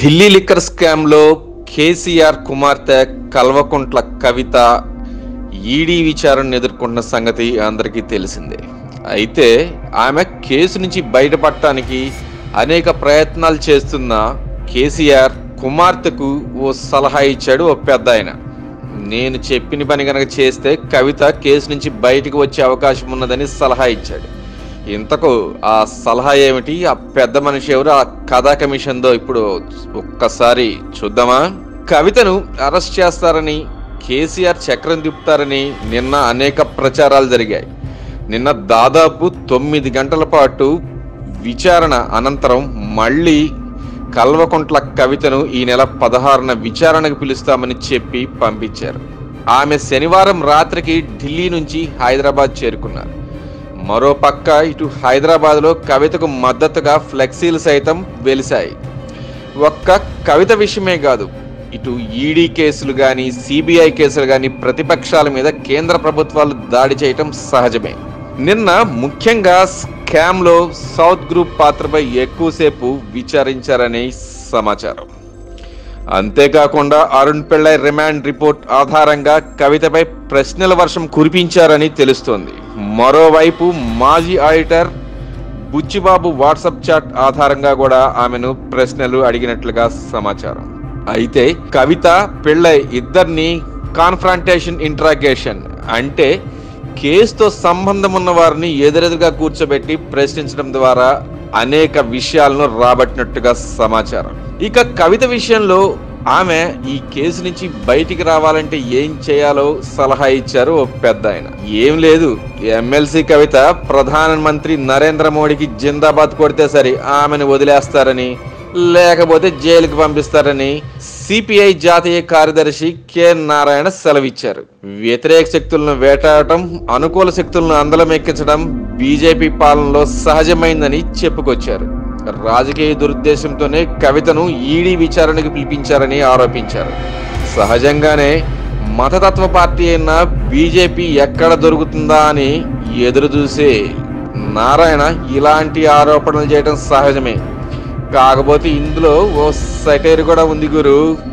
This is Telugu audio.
ఢిల్లీ లిక్కర్ స్కామ్లో కేసీఆర్ కుమార్తె కల్వకుంట్ల కవిత ఈడీ విచారణ ఎదుర్కొంటున్న సంగతి అందరికీ తెలిసిందే అయితే ఆమె కేసు నుంచి బయటపడటానికి అనేక ప్రయత్నాలు చేస్తున్న కేసీఆర్ కుమార్తెకు ఓ సలహా ఇచ్చాడు ఓ పెద్ద ఆయన నేను చెప్పిన పని కనుక చేస్తే కవిత కేసు నుంచి బయటకు వచ్చే అవకాశం ఉన్నదని సలహా ఇచ్చాడు ఇంతకు ఆ సలహా ఏమిటి ఆ పెద్ద మనిషి ఎవరు ఆ కథా కమిషన్దో ఇప్పుడు ఒక్కసారి చూద్దామా కవితను అరెస్ట్ చేస్తారని కేసీఆర్ చక్రం తిప్పుతారని నిన్న అనేక ప్రచారాలు జరిగాయి నిన్న దాదాపు తొమ్మిది గంటల పాటు విచారణ అనంతరం మళ్ళీ కల్వకుంట్ల కవితను ఈ నెల పదహారున విచారణకు పిలుస్తామని చెప్పి పంపించారు ఆమె శనివారం రాత్రికి ఢిల్లీ నుంచి హైదరాబాద్ చేరుకున్నారు మరో పక్క ఇటు హైదరాబాద్లో కవితకు మద్దతుగా ఫ్లెక్సీలు సైతం వెలిశాయి ఒక్క కవిత విషయమే కాదు ఇటు ఈడీ కేసులు కానీ సిబిఐ కేసులు కానీ ప్రతిపక్షాల మీద కేంద్ర ప్రభుత్వాలు దాడి చేయటం సహజమే నిన్న ముఖ్యంగా స్కామ్లో సౌత్ గ్రూప్ పాత్రపై ఎక్కువసేపు విచారించారని సమాచారం అంతేకాకుండా అరుణ్ పిళ్ళై రిమాండ్ రిపోర్ట్ ఆధారంగా కవితపై ప్రశ్నల వర్షం కురిపించారని తెలుస్తోంది మరోవైపు మాజీ ఆడిటర్ బుచ్చిబాబు వాట్సాప్ చాట్ ఆధారంగా కూడా ఆమెను ప్రశ్నలు అడిగినట్లుగా సమాచారం అయితే కవిత పిళ్ళై ఇద్దరిని కాన్ఫ్రంటేషన్ ఇంట్రాగేషన్ అంటే కేసుతో సంబంధం ఉన్న వారిని ఎదురెదురుగా కూర్చోబెట్టి ప్రశ్నించడం ద్వారా అనేక విషయాలను రాబట్టినట్టుగా సమాచారం ఇక కవిత విషయంలో ఆమె ఈ కేసు నుంచి బయటికి రావాలంటే ఏం చేయాలో సలహా ఇచ్చారు ఓ పెద్ద ఆయన ఏం లేదు ఎమ్మెల్సీ కవిత ప్రధానమంత్రి నరేంద్ర మోడీకి జిందాబాద్ కొడితే సరి ఆమెను వదిలేస్తారని లేకపోతే జైలుకి పంపిస్తారని సిపిఐ జాతీయ కార్యదర్శి కె నారాయణ సెలవిచ్చారు వ్యతిరేక శక్తులను వేటాడటం అనుకూల శక్తులను అందలం ఎక్కించడం బీజేపీ పాలనలో సహజమైందని చెప్పుకొచ్చారు రాజకీయ దురుద్దేశంతోనే కవితను ఈడీ విచారణకు పిలిపించారని ఆరోపించారు సహజంగానే మతతత్వ పార్టీ అయిన బీజేపీ ఎక్కడ దొరుకుతుందా అని ఎదురు చూసే నారాయణ ఇలాంటి ఆరోపణలు చేయడం సహజమే కాకపోతే ఇందులో ఓ సెటైర్ కూడా ఉంది గురు